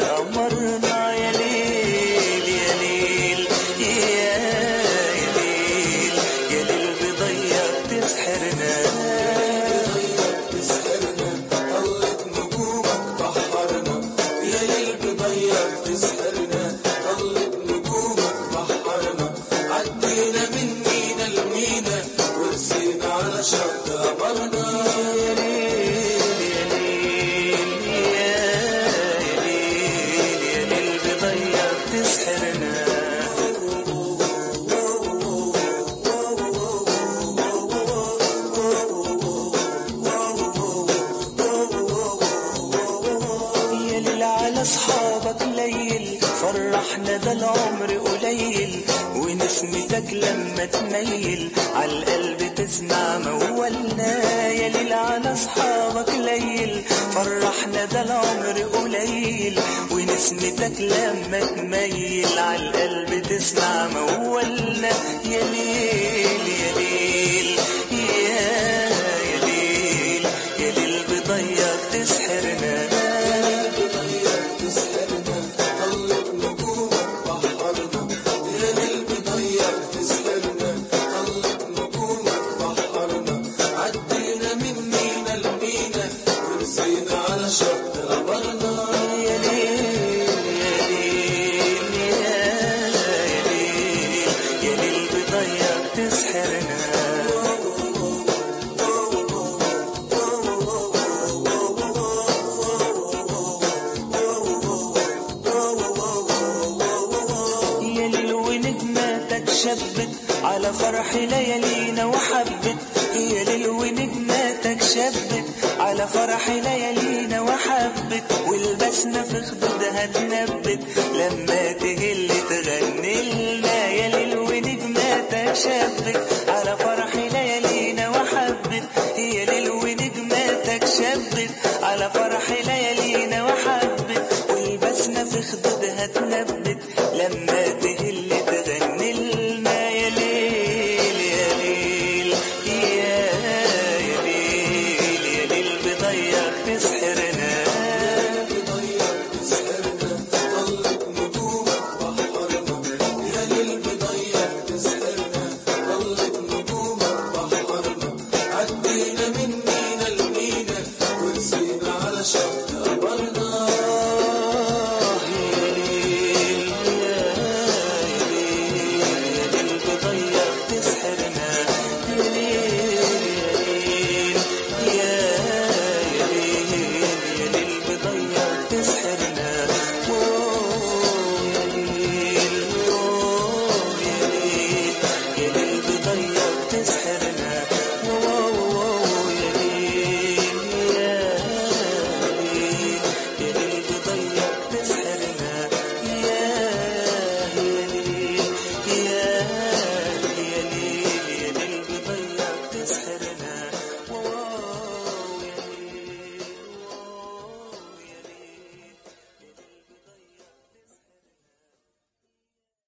قمرنا يا ليل يا ليل يا يا ليل يا ليل بضيق تسحرنا تسحرنا طلت نجومك بحرنا يا ليل بضيق تسحرنا طلت نجومك بحرنا عدينا من مينا لمينا ورسينا على شط قمرنا يا ليل يا ليل يا يا ليل يا ليل بضيق تسحرنا يا ليل على اصحابك ليل فرحنا ده العمر قليل ونسمتك لما تميل عالقلب تسمع مولنا يا ليل على اصحابك ليل فرحنا ده العمر قليل ونسمتك لما تميل عالقلب تسمع مولنا يا ليل يا ليل يا يا ليل يا ليل بضيق تسحرنا بضيق تسحرنا طلت نجومك بحرنا يا ليل بضيق تسحرنا طلت نجومك بحرنا عدينا من مينا لمينا ورسينا على شط قمرنا يا ليل يا ليل يا يا ليل يا ليل بضيق تسحرنا يا ليل ونجماتك شبت على فرح ليالينا وحبت يا ليل ونجماتك شبت على فرح ليالينا وحبت والبسمة في خدودها تنبت لما تهل تغني لنا يا ليل ونجماتك شبت على فرح ليالينا وحبت يا ليل ونجماتك شبت على فرح ليالينا وحبت والبسمة في خدودها تنبت لما